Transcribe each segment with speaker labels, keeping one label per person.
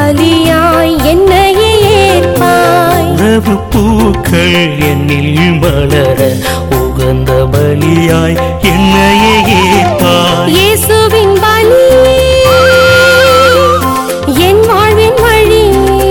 Speaker 1: பலியாய் என்னையே ஏற்பாய்
Speaker 2: உறவு பூக்கள் என்னில் மலர உகந்த பலியாய் என்னையே ஏற்பாய்
Speaker 1: இயேசுவின் பலி என் வாழ்வின் வழி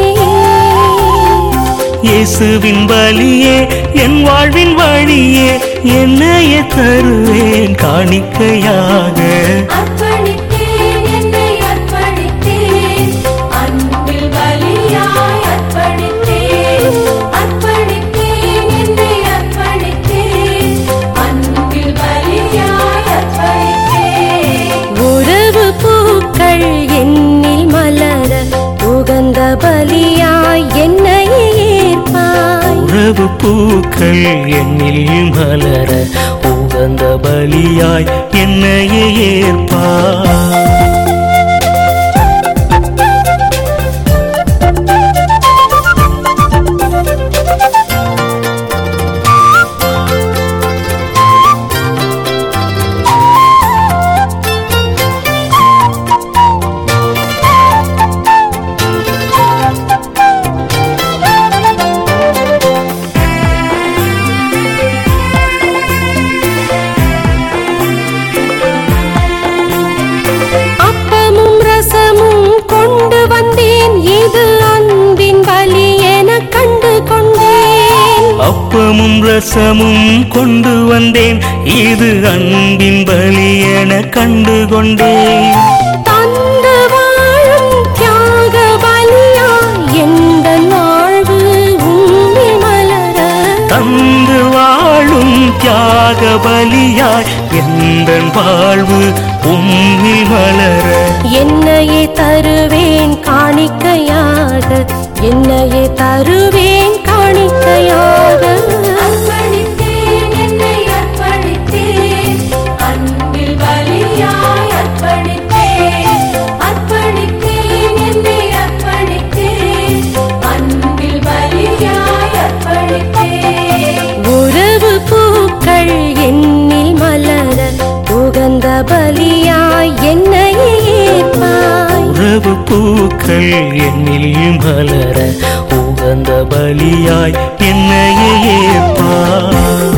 Speaker 2: இயேசுவின் பலியே என் வாழ்வின் வழியே என்னையே தருவேன் காணிக்கையாக
Speaker 1: அர்ப்பணித்தேன் என்னை அர்ப்பணித்தேன் அன்பில் பலியாய் அர்ப்பணித்தேன் அர்ப்பணித்தேன் என்னை அர்ப்பணித்தேன் அன்பில் பலியாய் அர்ப்பணித்தேன் உறவு பூக்கள் என்னில் மலர உகந்த பலியாய் என்னை ஏற்பாய்
Speaker 2: உறவு பூக்கள் என்னில் மலர உகந்த பலியாய் என்னையே ஏற்பாய்
Speaker 1: அப்பமும் ரசமும் கொண்டு வந்தேன் இது அன்பின் பலி என கண்டு கொண்டேன்
Speaker 2: அப்பமும் ரசமும் கொண்டு வந்தேன் இது அன்பின் பலி என கண்டு கொண்டேன்
Speaker 1: தந்து வாழும் தியாக பலியா எந்த வாழ்வு உண்மை மலர
Speaker 2: தந்து வாழும் தியாக பலியாய் எந்த வாழ்வு உம்மில் மலர
Speaker 1: என்னையே தருவேன் காணிக்கையாக என்னையே தருவேன் காணிக்கையாக அர்ப்பணித்தேன் என்னை அர்ப்பணித்தேன் அன்பில் பலியாய் அர்ப்பணித்தேன் அர்ப்பணித்தேன் என்னை அர்ப்பணித்தேன் அன்பில் பலியாய் அர்ப்பணித்தேன் உறவு பூக்கள் என்னில் மலர உகந்த பலியாய் என்னையே ஏற்பாய்
Speaker 2: உறவு பூக்கள் என்னில் மலர உகந்த பலியாய் என்னையே ஏற்பாய்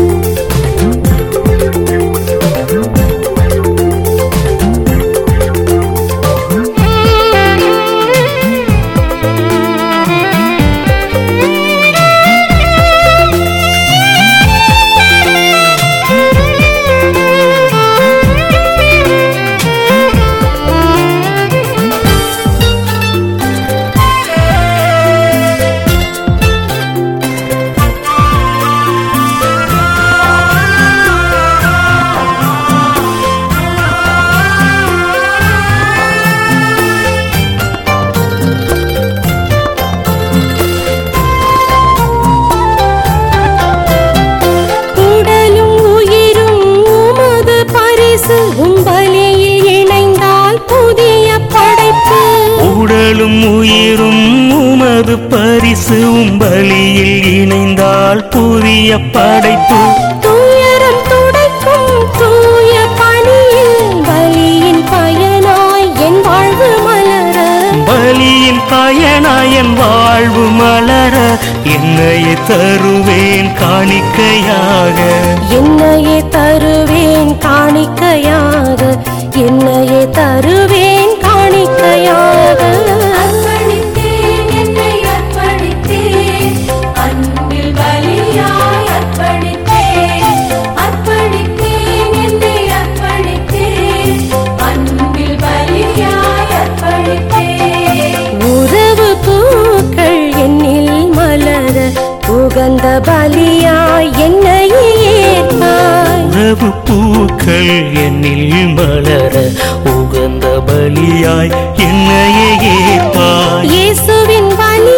Speaker 1: உடலும் உயிரும் உமது பரிசு உம்பலியில் இணைந்தால் புதிய படைப்பு
Speaker 2: உடலும் உயிரும் உமது பரிசு உம்பலியில் இணைந்தால் புதிய படைப்பு
Speaker 1: துயரம் துடைக்கும் தூய பணியில் பலியின் பயனாய் என் வாழ்வு மலர
Speaker 2: பலியின் பயனாயன் வாழ்வு மலர என்னையே தருவேன் காணிக்கையாக
Speaker 1: என்னையே தருவேன் காணிக்கையாக என்னையே தருவேன் காணிக்கையாக அர்ப்பணித்தேன் என்னை அர்ப்பணித்தேன் அன்பில் பலியாய் அர்ப்பணித்தேன் அர்ப்பணித்தேன் என்னை அர்ப்பணித்தேன் அன்பில் பலியாய் அர்ப்பணித்தேன் உறவு பூக்கள் என்னில் மலர உகந்த பலியாய் என்னையே ஏற்பாய்
Speaker 2: உறவு பூக்கள் என்னில் மலர உகந்த பலியாய் என்னையே ஏற்பாய்
Speaker 1: இயேசுவின் பலி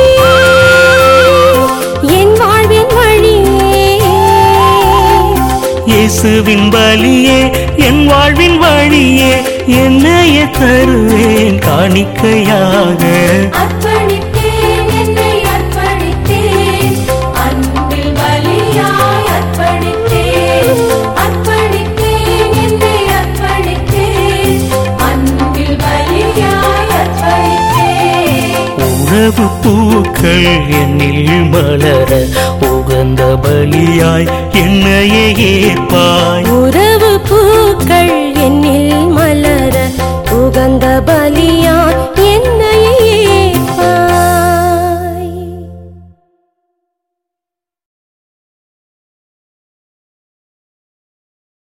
Speaker 1: என் வாழ்வின் வழி
Speaker 2: இயேசுவின் பலியே என் வாழ்வின் வழியே என்னையே தருவேன் காணிக்கையாக
Speaker 1: அர்ப்பணித்தேன் என்னை அர்ப்பணித்தேன் அன்பில் பலியாய் அர்ப்பணித்தேன் அர்ப்பணித்தேன் என்னை அர்ப்பணித்தேன் அன்பில் பலியாய் அர்ப்பணித்தேன்
Speaker 2: உறவு பூக்கள் என்னில் மலர உகந்த பலியாய் என்னையே ஏற்பாய்
Speaker 1: உறவு பூக்கள் என்னில் மலர உகந்த பலியாய்